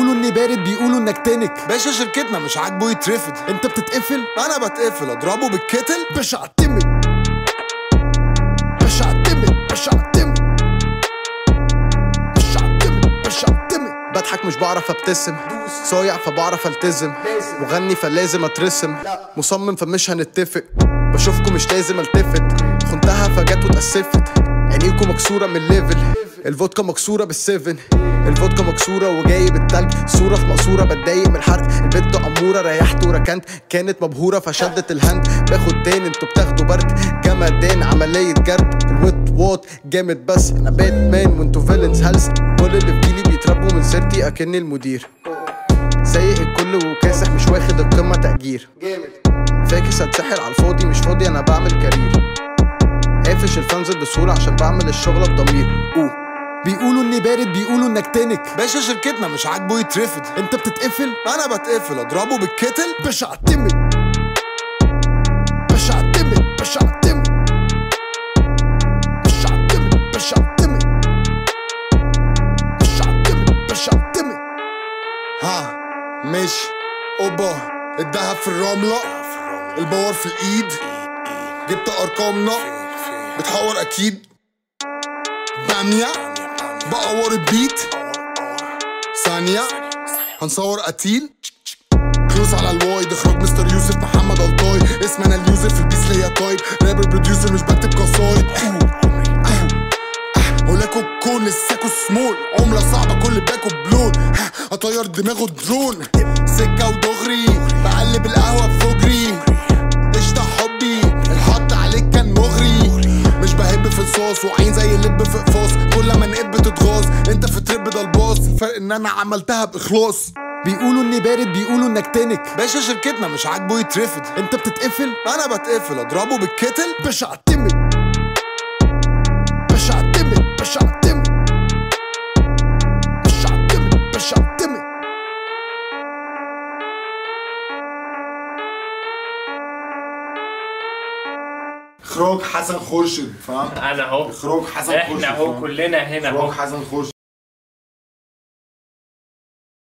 بيقولوا اني بارد بيقولوا انك تنك باشا شركتنا مش عاجبه يترفد انت بتتقفل انا بتقفل اضربه بالكتل باشا اعتمد باشا اعتمد باشا اعتمد باشا اعتمد باشا اعتمد بضحك مش بعرف ابتسم صايع فبعرف التزم مغني فلازم اترسم مصمم فمش هنتفق بشوفكم مش لازم التفت خنتها فجت واتأسفت عينيكم مكسورة من الليفل الفودكا مكسورة بالسيفن الفودكا مكسورة وجايب التلج صورة في مقصورة بتضايق من الحرق البت أمورة ريحت وركنت كانت مبهورة فشدت الهند باخد تاني انتوا بتاخدوا برد جمدان عملية جرد الويت وات جامد بس انا باتمان وانتوا فيلنز هلس كل اللي في جيلي بيتربوا من سيرتي اكني المدير سايق الكل وكاسح مش واخد القمة تأجير فاكس هتسحل على الفاضي مش فاضي انا بعمل كارير قافش الفانز بسهولة عشان بعمل الشغلة بضمير اوه بيقولوا اني بارد بيقولوا انك تنك باشا شركتنا مش عاجبه يترفد انت بتتقفل انا بتقفل اضربه بالكتل باشا اعتمد باشا اعتمد باشا اعتمد باشا اعتمد باشا اعتمد باشا اعتمد باشا اعتمد ها ماشي اوبا الدهب في الرملة الباور في الايد جبت ارقامنا بتحور اكيد بامية بقور البيت ثانية هنصور قتيل فلوس على الوايد اخراج مستر يوسف محمد الطاي اسم انا اليوزر في البيس ليا تايب رابر بروديوسر مش بكتب قصايد هولاكو كون الساكو سمول عملة صعبة كل باكو بلون ها، اطير دماغه درون سكة ودغري بقلب القهوة بفجري قشطة حبي الحط عليك كان مغري مش بهب في الصوص وعين زي اللب في قفاص كل ما نقب تتغاظ انت في ترب ده الباص الفرق ان انا عملتها باخلاص بيقولوا اني بارد بيقولوا انك تنك باشا شركتنا مش عاجبه يترفد انت بتتقفل انا بتقفل اضربه بالكتل باشا اعتمد باشا اعتمد باشا اعتمد باشا اعتمد باشا اعتمد اخراج حسن خورشيد فاهم انا اهو اخراج حسن خورشيد احنا اهو فاهم؟ كلنا هنا اخراج اهو حسن خورشيد